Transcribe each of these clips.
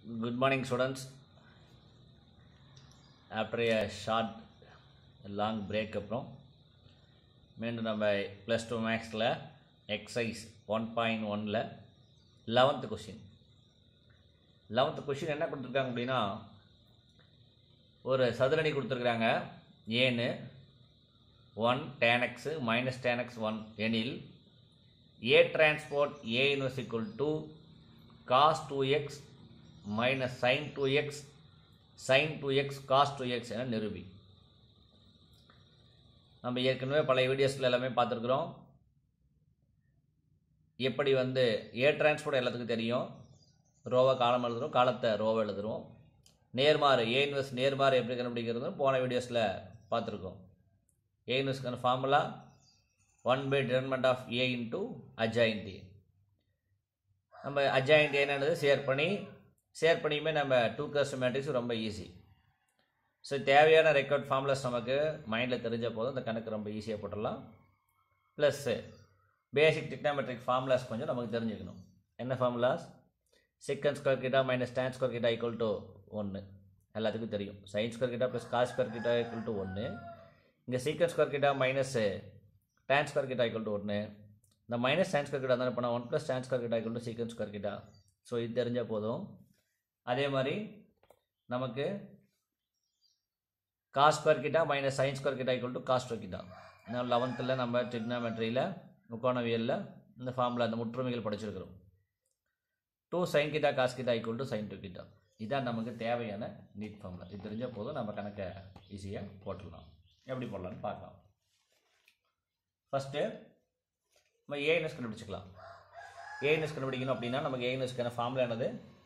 Good morning, students. After a short, long break அப்புறம் மீண்டும் நம்ம ப்ளஸ் டூ மேக்ஸில் எக்ஸைஸ் ஒன் பாயிண்ட் ஒனில் லெவன்த்து கொஷின் லெவன்த்து கொஷின் என்ன கொடுத்துருக்காங்க அப்படின்னா ஒரு சதுரணி கொடுத்துருக்குறாங்க ஏன்னு one tan x minus tan x one எனில் A transport A inverse equal to cos two x minus sign two x sin two x cos two x என நிரூபி நம்ம ஏற்கனவே பழைய வீடியோஸில் எல்லாமே பார்த்துருக்குறோம் எப்படி வந்து ஏ டிரான்ஸ்போர்ட் எல்லாத்துக்கும் தெரியும் ரோவை காலம் எழுதுறோம் காலத்தை ரோவை எழுதுறோம் நேர்மாறு ஏ இன்வெஸ்ட் நேர்மாறு எப்படி கண்டுபிடிக்கிறது போன வீடியோஸில் பார்த்துருக்கோம் ஏ இன்வெஸ்ட்கான formula one by determinant of A into adjoint A நம்ம அஜாயின்ட் என்னது ஷேர் பண்ணி ஷேர் பண்ணியுமே நம்ம டூ கஸ்ட் மேட்ரிக்ஸ் ரொம்ப ஈஸி ஸோ தேவையான ரெக்கார்ட் ஃபார்முலாஸ் நமக்கு மைண்டில் தெரிஞ்ச போதும் இந்த கணக்கு ரொம்ப ஈஸியாக போட்டுடலாம் ப்ளஸ்ஸு பேசிக் டிக்னாமெட்ரிக் ஃபார்முலாஸ் கொஞ்சம் நமக்கு தெரிஞ்சுக்கணும் என்ன formulas secant square theta minus tan square theta equal to ஒன்று எல்லாத்துக்கும் தெரியும் sin square theta plus cos square theta equal to ஒன்று இங்கே secant square theta minus tan square theta equal to ஒன்று இந்த மைனஸ் டேன் ஸ்கொயர் கிட்டா தானே பண்ணால் one plus tan square theta equal to secant square theta so இது தெரிஞ்சால் போதும் அதே மாதிரி நமக்கு cos square theta minus sign square theta equal to cos square theta இன்னும் லெவன்த்தில் நம்ம ட்ரிக்னாமெட்ரியில் முக்கோணவியலில் இந்த ஃபார்மில் அந்த முற்றுமைகள் படிச்சிருக்கிறோம் two sign theta cos theta equal to sin two theta இதான் நமக்கு தேவையான நீட் ஃபார்முலா இது தெரிஞ்சால் போதும் நம்ம கணக்கை ஈஸியாக போட்டுடலாம் எப்படி போடலாம்னு பார்க்கலாம் ஃபஸ்ட்டு நம்ம ஏஎன்எஸ் கண்டுபிடிச்சிக்கலாம் ஏஎன்எஸ் கண்டுபிடிக்கணும் அப்படின்னா நமக்கு ஏஎன்எஸ்க்கான ஃபார்முலா என்னது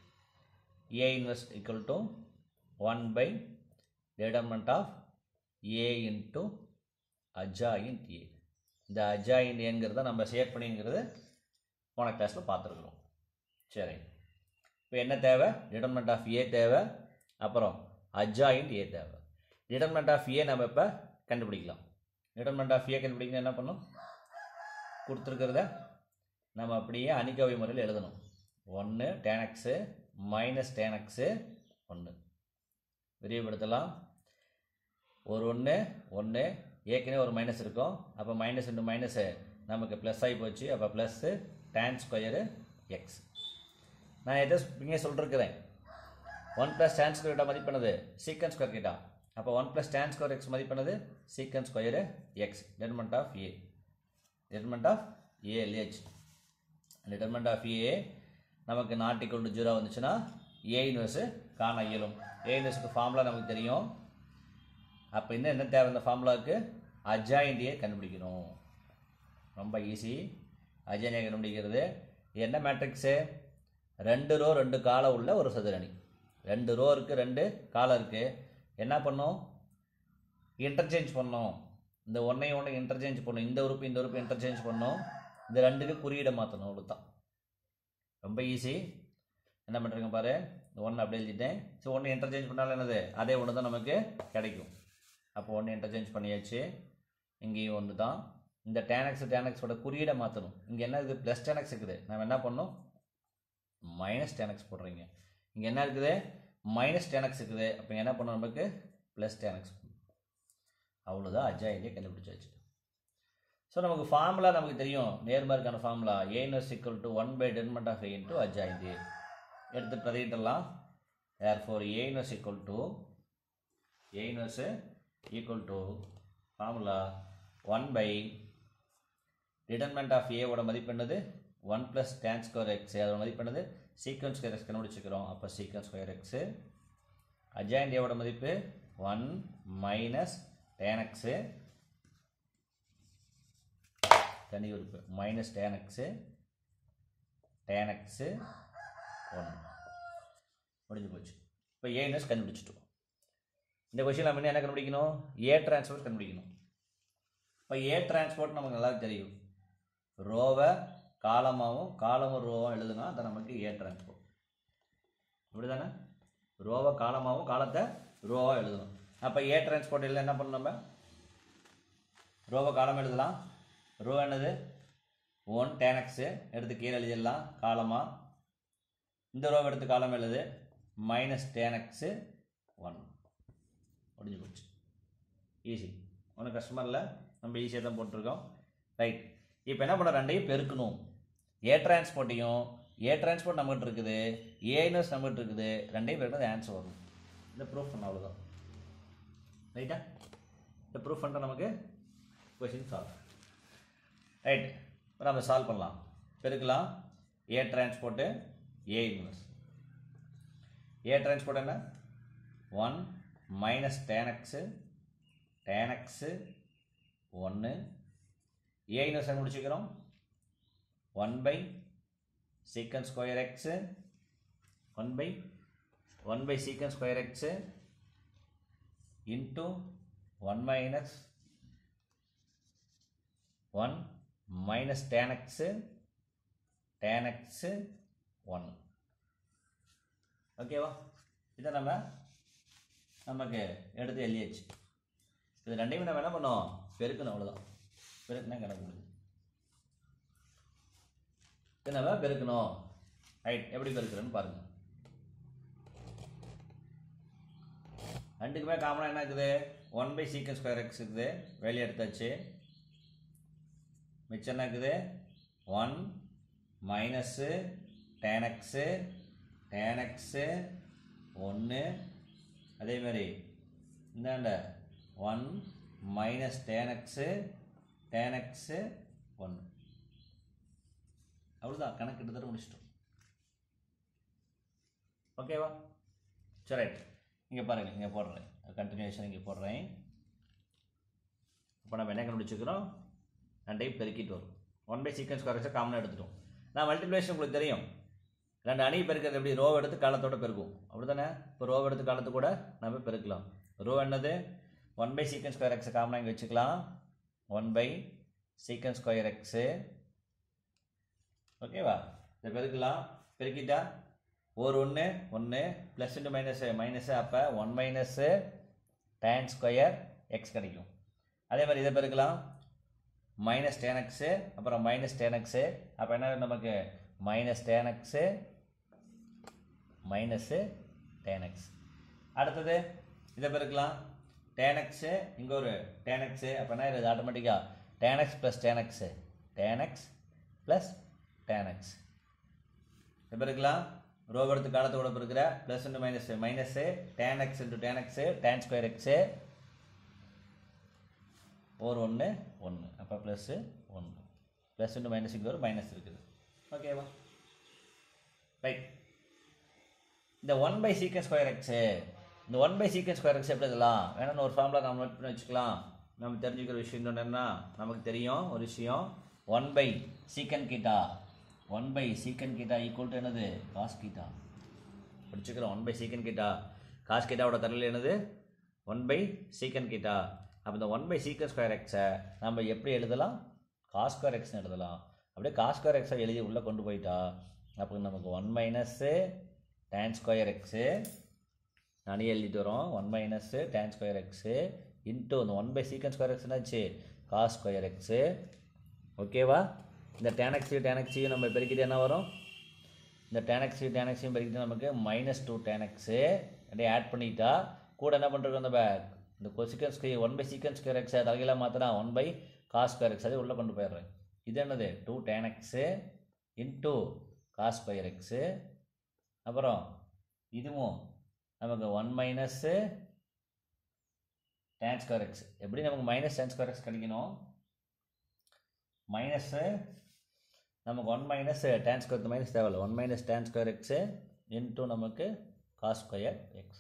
ஏ இன்வெஸ்ட் equal to one by determinant of A into adjoint A இந்த அஜாயின்ட் ஏங்கிறத நம்ம ஷேர் பண்ணிங்கிறது போன கிளாஸில் பார்த்துருக்குறோம் சரி இப்போ என்ன தேவை டிடர்மெண்ட் ஆஃப் ஏ தேவை அப்புறம் அஜாயின்ட் ஏ தேவை டிடர்மெண்ட் ஆஃப் ஏ நம்ம இப்போ கண்டுபிடிக்கலாம் டிடர்மெண்ட் ஆஃப் ஏ கண்டுபிடிக்கணும் என்ன பண்ணும் கொடுத்துருக்கிறத நம்ம அப்படியே அணிக்கவை முறையில் எழுதணும் ஒன்று டேனக்ஸு மைனஸ் டேனக்ஸு ஒன்று விரிவுபடுத்தலாம் ஒரு ஒன்று ஒன்று ஏற்கனவே ஒரு மைனஸ் இருக்கும் அப்போ மைனஸ் இன்ட்டு மைனஸு நமக்கு ப்ளஸ் ஆகி போச்சு அப்போ ப்ளஸ்ஸு டேன் ஸ்கொயரு எக்ஸ் நான் எதை இங்கே சொல்லிருக்கிறேன் one plus tan square theta மதிப்பானது சீக்கன் ஸ்கொயர் கிட்டா அப்போ one plus tan square x மதிப்பானது secant square x determinant of A determinant of A லேஜ் டிட்டர்மெண்ட் ஆஃப் ஏ நமக்கு நாட் ஈக்குவல் டு ஜீரோ வந்துச்சுன்னா ஏ இன்வெர்ஸு காண இயலும் ஏ இன்வெர்ஸுக்கு ஃபார்முலா நமக்கு தெரியும் அப்போ இன்னும் என்ன தேவை இந்த ஃபார்முலாவுக்கு அஜாயிண்டியை கண்டுபிடிக்கணும் ரொம்ப ஈஸி அஜாயிண்டியை கண்டுபிடிக்கிறது என்ன மேட்ரிக்ஸு ரெண்டு ரோ ரெண்டு காலம் உள்ள ஒரு சதுரணி ரெண்டு ரோ இருக்குது ரெண்டு காலம் இருக்குது என்ன பண்ணும் இன்டர்சேஞ்ச் பண்ணோம் இந்த ஒன்றையும் ஒன்று இன்டர்சேஞ்ச் பண்ணும் இந்த உறுப்பு இந்த உறுப்பு இன்டர்சேஞ்ச் பண்ணும் இந்த ரெண்டுக்கு குறியீடை மாற்றணும் அவ்வளோ தான் ரொம்ப ஈஸி என்ன பண்ணுறீங்க பாரு இந்த ஒன்று அப்படி எழுதிட்டேன் ஸோ ஒன்று இன்டர்சேஞ்ச் பண்ணாலும் என்னது அதே ஒன்று தான் நமக்கு கிடைக்கும் அப்போ ஒன்று இன்டர்சேஞ்ச் பண்ணியாச்சு இங்கேயும் ஒன்று தான் இந்த டேனக்ஸ் டேனக்ஸோட குறியீடை மாற்றணும் இங்கே என்ன இருக்குது ப்ளஸ் டேனக்ஸ் இருக்குது நம்ம என்ன பண்ணணும் மைனஸ் டேனக்ஸ் போடுறீங்க இங்கே என்ன இருக்குது மைனஸ் டேனக்ஸ் இருக்குது அப்போ என்ன பண்ணணும் நமக்கு ப்ளஸ் டேனக்ஸ் அவ்வளோதான் அஜாயிலே கண்டுபிடிச்சாச்சு ஸோ நமக்கு ஃபார்முலா நமக்கு தெரியும் நேர்மார்க்கான formula A inverse equal to one by determinant of A into adjoint எடுத்து பிரதிட்டலாம் therefore A inverse equal to A inverse equal to formula one by determinant of ஏவோட மதிப்பு என்னது one plus tan square x அதோட மதிப்பு என்னது sequence square X கண்டுபிடிச்சிக்கிறோம் அப்போ sequence square x adjoint ஏவோட மதிப்பு ஒன் மைனஸ் டேன் எக்ஸு தனி உறுப்பு minus tan x tan x ஒன்று முடிஞ்சு போச்சு இப்போ ஏஎன்எஸ் கண்டுபிடிச்சிட்டோம் இந்த கொஷின் நம்ம என்ன கண்டுபிடிக்கணும் ஏ டிரான்ஸ்போர்ட் கண்டுபிடிக்கணும் இப்போ ஏ டிரான்ஸ்போர்ட் நமக்கு நல்லா தெரியும் ரோவை காலமாகவும் காலமும் ரோவும் எழுதுனா அது நமக்கு ஏ டிரான்ஸ்போர்ட் இப்படி தானே ரோவை காலமாகவும் காலத்தை ரோவாக எழுதணும் அப்போ ஏ டிரான்ஸ்போர்ட் இல்லை என்ன பண்ணணும் நம்ம ரோவை காலம் எழுதலாம் ரோ என்னது ஒன் டேனக்ஸு எடுத்து கீழே எழுதிடலாம் காலமாக இந்த ரோவை எடுத்து காலம் எழுது மைனஸ் டேன் எக்ஸு ஒன் முடிஞ்சு போச்சு ஈஸி ஒன்றும் கஷ்டமாக இல்லை நம்ம ஈஸியாக தான் போட்டிருக்கோம் ரைட் இப்போ என்ன பண்ண ரெண்டையும் பெருக்கணும் ஏ டிரான்ஸ்போர்ட்டையும் ஏ டிரான்ஸ்போர்ட் நம்மகிட்ட இருக்குது ஏ இன்வெர்ஸ் நம்மகிட்ட இருக்குது ரெண்டையும் பெருக்கினது ஆன்சர் வரும் இந்த ப்ரூஃப் பண்ண அவ்வளோதான் ரைட்டா இந்த ப்ரூஃப் பண்ணிட்டா நமக்கு கொஷின் சால்வ் ரைட் இப்போ நம்ம சால்வ் பண்ணலாம் பெருக்கலாம் A transport A inverse A transport என்ன one minus tan x tan x ஒன்று ஏ இன்வெர்ஸ் முடிச்சுக்கிறோம் one by secant square x one by one by secant square x into one minus one minus tan x tan x one ஓகேவா இதை நம்ம நமக்கு எடுத்து எழுதியாச்சு இது ரெண்டையும் நம்ம என்ன பண்ணோம் பெருக்கணும் அவ்வளோதான் பெருக்குனா கணக்கு முடியுது இது நம்ம பெருக்கணும் ரைட் எப்படி பெருக்கிறேன்னு பாருங்க ரெண்டுக்குமே காமனாக என்ன இருக்குது one by secant square x இருக்குது வெளியே எடுத்தாச்சு மிச்சம் என்ன இருக்குது one minus tan x tan x ஒன்று அதே மாதிரி இந்தாண்ட one minus tan x tan x ஒன்று அவ்வளோதான் கணக்கு கிட்டத்தட்ட முடிச்சிட்டோம் ஓகேவா சரி ரைட் இங்கே பாருங்கள் இங்கே போடுறேன் கண்டினியூஷன் இங்கே போடுறேன் இப்போ நம்ம என்ன கண்டுபிடிச்சிக்கிறோம் ரெண்டையும் பெருக்கிட்டு வரும் ஒன் பை சீக்வன்ஸ் ஸ்கொயர் காமனாக எடுத்துட்டோம் நான் மல்டிப்ளேஷன் உங்களுக்கு தெரியும் ரெண்டு அணி பெருக்கிறது எப்படி ரோ எடுத்து காலத்தோட பெருக்கும் அப்படி தானே இப்போ ரோ எடுத்து காலத்து கூட நம்ம பெருக்கலாம் ரோ என்னது one by secant square x காமனாக இங்கே வச்சுக்கலாம் one by secant square x ஓகேவா இதை பெருக்கலாம் பெருக்கிட்டா ஒரு ஒன்று ஒன்று ப்ளஸ் இன்ட்டு மைனஸு மைனஸு அப்போ one minus tan square x கிடைக்கும் அதே மாதிரி இதை பெருக்கலாம் மைனஸ் டேன் எக்ஸு அப்புறம் மைனஸ் டேன் எக்ஸு அப்போ என்ன வேணும் நமக்கு minus tan x minus tan x அடுத்தது இதை பெருக்கலாம் டேன் எக்ஸு இங்கே ஒரு டேன் எக்ஸு அப்போ என்ன இது ஆட்டோமேட்டிக்காக tan x plus tan x tan x plus tan x இப்போ இருக்கலாம் ரோ எடுத்து காலத்தோட இருக்கிற plus into minus minus tan x into tan x tan square x ஒரு ஒன்று ஒன்று அப்போ ப்ளஸ்ஸு ஒன்று ப்ளஸ் இன்ட்டு மைனஸ் இங்கே ஒரு மைனஸ் இருக்குது ஓகேவா ரைட் இந்த one by secant square x இந்த one by secant square x எப்படி எழுதலாம் வேணும்னு ஒரு ஃபார்முலா நம்ம நோட் பண்ணி வச்சுக்கலாம் நம்ம தெரிஞ்சுக்கிற விஷயம் என்னென்னா நமக்கு தெரியும் ஒரு விஷயம் one by secant கீட்டா one by secant theta equal to என்னது காஸ் கீட்டா படிச்சுக்கிறோம் one by secant theta cos கீட்டாவோட தரல என்னது ஒன் பை சீக்கன் கீட்டா அப்போ இந்த ஒன் பை சீக்கன் ஸ்கொயர் எக்ஸை நம்ம எப்படி எழுதலாம் காஸ் ஸ்கொயர் எக்ஸ்னு எழுதலாம் அப்படியே காஸ் ஸ்கொயர் எக்ஸை எழுதி உள்ளே கொண்டு போயிட்டா அப்போ நமக்கு one minus tan square x நானே எழுதிட்டு வரோம் one minus tan square x into இந்த one by secant square x என்னாச்சு காஸ் ஸ்கொயர் எக்ஸு ஓகேவா இந்த டேனக்ஸி டேனக்ஸியும் நம்ம பெருக்கிட்டு என்ன வரும் இந்த டேனக்ஸி டேனக்ஸியும் பெருக்கிட்டு நமக்கு மைனஸ் டூ டேனக்ஸு அப்படியே ஆட் பண்ணிட்டா கூட என்ன பண்ணுறது அந்த பே- இந்த cosecant square one by secant square எக்ஸை தலைகளாக மாற்றினா one by cos square x அதே உள்ளே கொண்டு போயிடுறேன் இது என்னது two tan x into cos square x அப்புறம் இதுவும் நமக்கு one minus tan square x எப்படி நமக்கு மைனஸ் டேன் ஸ்கொயர் எக்ஸ் கிடைக்கணும் மைனஸ்ஸு நமக்கு one minus tan square minus தேவையில்ல one minus tan square x into நமக்கு காஸ் ஸ்கொயர் எக்ஸ்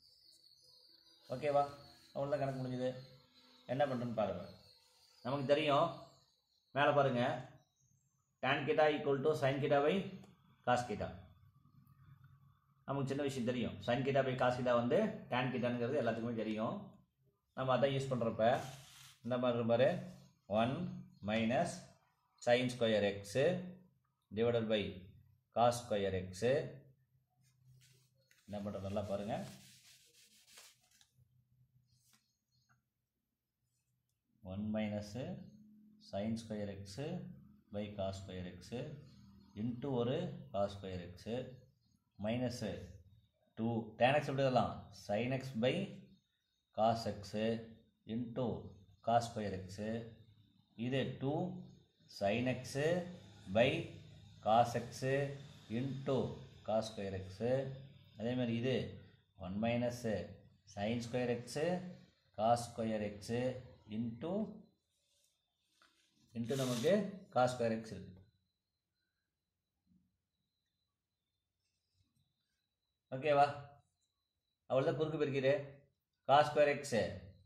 ஓகேவா அவ்வளோதான் கணக்கு முடிஞ்சுது என்ன பண்ணுறேன்னு பாருங்கள் நமக்கு தெரியும் மேலே பாருங்கள் tan theta equal to sin theta by cos theta நமக்கு சின்ன விஷயம் தெரியும் sin theta by cos theta வந்து டேன் கிட்டாங்கிறது எல்லாத்துக்குமே தெரியும் நம்ம அதான் யூஸ் பண்ணுறப்ப இந்த மாதிரி இருக்கும் பாரு one minus sign square x divided by cos square x என்ன பண்ணுறது நல்லா பாருங்கள் one minus sine square x by cos square x into ஒரு cos square x minus two tan x எப்படி எழுதலாம் sine x by cos x into cos square x இது two sine x by cos x into cos square x அதேமாதிரி இது one minus sine square x cos square x into into நமக்கு cos square x இருக்குது ஓகேவா அவ்வளோதான் குறுக்கு பெருக்கிடு cos square x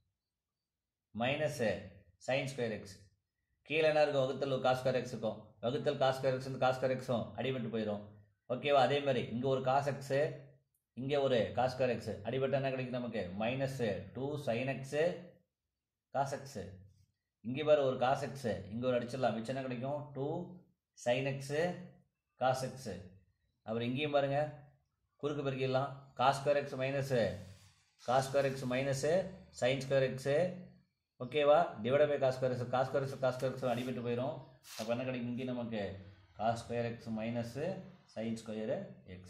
minus sine square x கீழே என்ன இருக்கும் வகுத்தல் காஸ் ஸ்கொயர் எக்ஸ் இருக்கும் வகுத்தல் cos square x cos square x அடிபட்டு போயிடும் ஓகேவா அதே மாதிரி இங்கே ஒரு காஸ் எக்ஸு இங்கே ஒரு காஸ் ஸ்கொயர் எக்ஸு அடிபட்டு என்ன கிடைக்கும் நமக்கு minus two sine x cos x இங்கே பாரு ஒரு காஸ் எக்ஸு இங்கே ஒரு அடிச்சிடலாம் மிச்சம் என்ன கிடைக்கும் two sine x cos x அப்புறம் இங்கேயும் பாருங்கள் குறுக்கு பெருக்கிடலாம் cos square x minus cos square x minus sine square x ஓகேவா divide by cos square x cos square x cos square x அடிபட்டு போயிடும் அப்போ என்ன கிடைக்கும் இங்கே நமக்கு cos square x minus sine square x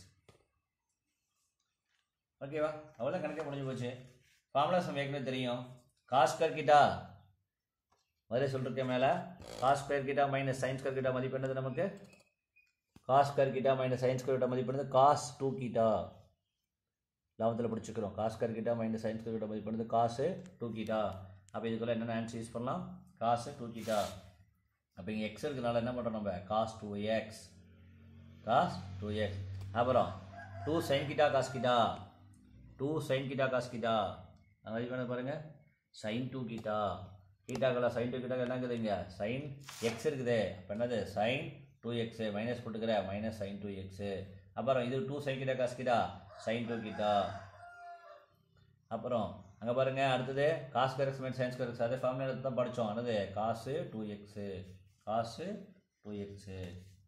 ஓகேவா அவ்வளோ கணக்கே முடிஞ்சு போச்சு ஃபார்முலாஸ் நம்ம ஏற்கனவே தெரியும் காஸ் ஸ்கொயர் கிட்டா முதல்ல சொல்லிருக்கேன் மேலே cos square theta minus sign square theta மதிப்பு என்னது நமக்கு cos square theta minus sign square theta மதிப்பு என்னது காஸ் டூ கிட்டா லாபத்தில் பிடிச்சிக்கிறோம் cos square theta minus sign square theta மதிப்பு என்னது காசு டூ கிட்டா அப்போ இதுக்குள்ள என்னென்ன ஆன்சர் யூஸ் பண்ணலாம் காசு டூ கிட்டா அப்போ இங்கே எக்ஸ் இருக்கிறனால என்ன பண்ணுறோம் நம்ம cos two x cos two x அப்புறம் two sign theta cos theta two sign theta cos theta அந்த மாதிரி பண்ண பாருங்கள் சைன் டூ கிட்டா கீட்டாக்கெல்லாம் சைன் டூ கிட்டா என்ன இருக்குதுங்க சைன் எக்ஸ் இருக்குது அப்போ என்னது சைன் டூ எக்ஸு மைனஸ் போட்டுக்கிற மைனஸ் சைன் டூ எக்ஸு அப்புறம் இது two sign theta cos theta sine two theta அப்புறம் அங்கே பாருங்க அடுத்தது cos square x minus sign square x அதே ஃபார்முலா எடுத்து தான் படித்தோம் என்னது cos two x cos two x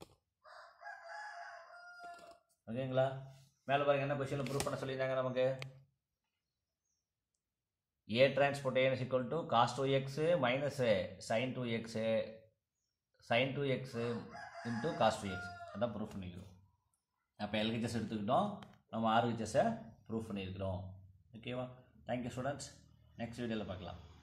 ஓகேங்களா மேலே பாருங்க என்ன கொஸ்டினில் ப்ரூஃப் பண்ண சொல்லியிருந்தாங்க நமக்கு ஏ டிரான்ஸ்போர்ட் ஏன் equal to cos two x minus sine two x sine two x into cos two x அதான் ப்ரூஃப் பண்ணிக்கிறோம் அப்போ எல்ஹெச்எஸ் எடுத்துக்கிட்டோம் நம்ம ஆர்ஹெச்எஸை ப்ரூஃப் பண்ணியிருக்கிறோம் ஓகேவா தேங்க்யூ ஸ்டூடெண்ட்ஸ் நெக்ஸ்ட் வீடியோவில் பார்க்கலாம்